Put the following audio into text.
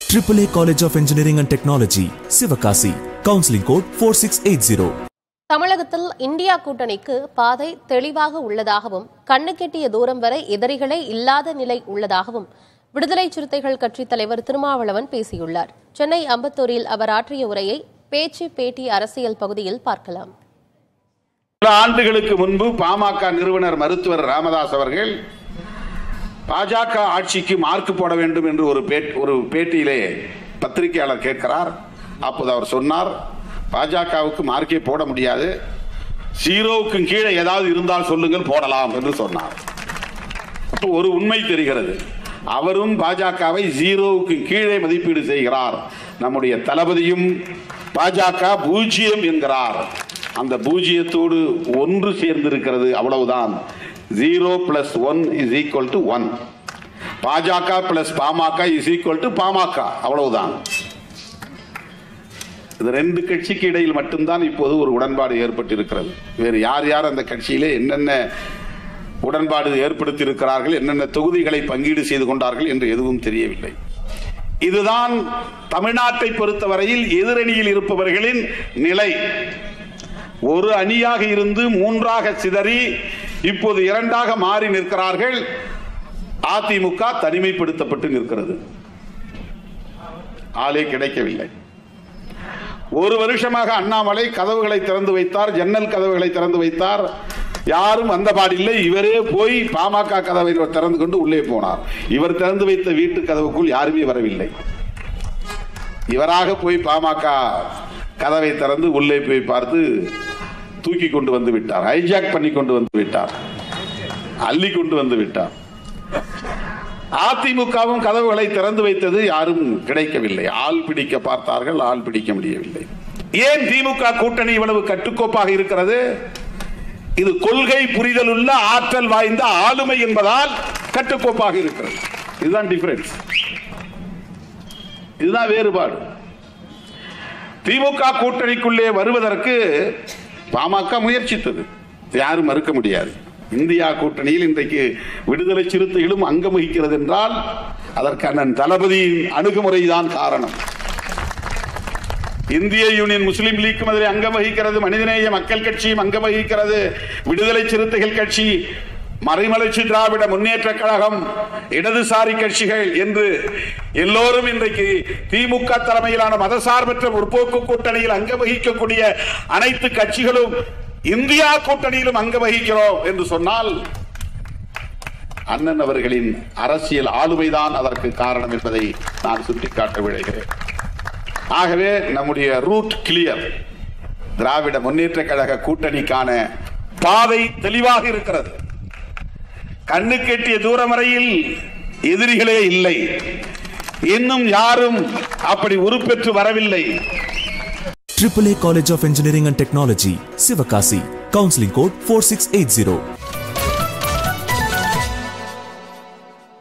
AAA College of Engineering and Technology, Sivakasi. Counseling code 4680. தமிழகத்தில் India கூட்டணிக்கு பாதை தெளிவாக உள்ளதாகவும் கண்ணுக்கெட்டிய தூரம் வரை எதிரிகளே இல்லாத நிலை உள்ளதாகவும் விடுதலை சிறுத்தைகள் கட்சித் தலைவர் திருமாவளவன் பேசியுள்ளார் சென்னை அம்பத்தூரில் அவர் ஆற்றிய உரையை பேச்சு பேட்டி அரசியல் பகுதியில் பார்க்கலாம் சில ஆண்டுகளுக்கு முன்பு பாமக நிறுவனர் மருத்துவர் ராமதாஸ் அவர்கள் பாஜக ஆட்சிக்கு மார்க் போட வேண்டும் என்று ஒரு பேட்- ஒரு பேட்டியிலே பத்திரிகையாளர் கேட்கிறார் அப்போது அவர் சொன்னார் பாஜகவுக்கு மார்க்கே போட முடியாது ஜீரோவுக்கு கீழே ஏதாவது இருந்தால் சொல்லுங்கள் போடலாம் என்று சொன்னார் அப்போ ஒரு உண்மை தெரிகிறது அவரும் பாஜகவை ஜீரோவுக்கு கீழே மதிப்பீடு செய்கிறார் நம்முடைய தளபதியும் பாஜக பூஜ்ஜியம் என்கிறார் அந்த பூஜ்ஜியத்தோடு ஒன்று சேர்ந்திருக்கிறது அவ்வளவுதான் zero plus one is equal to one Bajaka plus Pamaka is equal to Pamaka அவ்வளவுதான் இது ரெண்டு கட்சிக்கு இடையில் மட்டும்தான் இப்போது ஒரு உடன்பாடு ஏற்பட்டிருக்கிறது வேறு யார் யார் அந்த கட்சியிலே என்னென்ன உடன்பாடு ஏற்படுத்தி இருக்கிறார்கள் என்னென்ன தொகுதிகளை பங்கீடு செய்து கொண்டார்கள் என்று எதுவும் தெரியவில்லை இதுதான் தமிழ்நாட்டை பொறுத்தவரையில் எதிரணியில் இருப்பவர்களின் நிலை ஒரு அணியாக இருந்து மூன்றாக சிதறி இப்போது இரண்டாக மாறி நிற்கிறார்கள் அதிமுக தனிமைப்படுத்தப்பட்டு நிற்கிறது ஆளே கிடைக்கவில்லை ஒரு வருஷமாக அண்ணாமலை கதவுகளை திறந்து வைத்தார் ஜன்னல் கதவுகளை திறந்து வைத்தார் யாரும் வந்த பாடில்லை இவரே போய் பாமக கதவை திறந்து கொண்டு உள்ளே போனார் இவர் திறந்து வைத்த வீட்டு கதவுக்குள் யாருமே வரவில்லை இவராக போய் பாமக கதவை திறந்து உள்ளே போய் பார்த்து தூக்கி கொண்டு வந்து விட்டார் ஹைஜாக் பண்ணி கொண்டு வந்து விட்டார் அள்ளி கொண்டு வந்து விட்டார் அதிமுகவும் கதவுகளை திறந்து வைத்தது யாரும் கிடைக்கவில்லை ஆள் பிடிக்க பார்த்தார்கள் ஆள் பிடிக்க முடியவில்லை ஏன் திமுக கூட்டணி இவ்வளவு கட்டுக்கோப்பாக இருக்கிறது இது கொள்கை புரிதல் உள்ள ஆற்றல் வாய்ந்த ஆளுமை என்பதால் கட்டுக்கோப்பாக இருக்கிறது இதுதான் டிஃபரன்ஸ் இதுதான் வேறுபாடு திமுக கூட்டணிக்குள்ளே வருவதற்கு பாமக முயற்சித்தது யாரும் மறுக்க முடியாது இந்தியா கூட்டணியில் இன்றைக்கு விடுதலை சிறுத்தைகளும் அங்கம் வகிக்கிறது என்றால் அதற்கு அண்ணன் தளபதியின் அணுகுமுறைதான் காரணம் இந்திய யூனியன் முஸ்லீம் லீக்கும் அதில் அங்கம் வகிக்கிறது மனிதநேய மக்கள் கட்சியும் அங்கம் வகிக்கிறது விடுதலை சிறுத்தைகள் கட்சி மறைமலர்ச்சி திராவிட முன்னேற்ற கழகம் இடதுசாரி கட்சிகள் என்று எல்லோரும் இன்றைக்கு திமுக தலைமையிலான மதசார்பற்ற முற்போக்கு கூட்டணியில் அங்கம் வகிக்கக்கூடிய அனைத்து கட்சிகளும் இந்தியா கூட்டணியிலும் அங்கம் வகிக்கிறோம் என்று சொன்னால் அண்ணன் அவர்களின் அரசியல் ஆளுமைதான் அதற்கு காரணம் என்பதை நான் சுட்டிக்காட்ட விழைகிறேன் ஆகவே நம்முடைய ரூட் கிளியர் திராவிட முன்னேற்ற கழக கூட்டணிக்கான பாதை தெளிவாக இருக்கிறது கண்ணுக்கெட்டிய தூரம் வரையில் எதிரிகளே இல்லை இன்னும் யாரும் அப்படி உருப்பெற்று வரவில்லை AAA College of Engineering and Technology, Sivakasi. Counseling code 4680.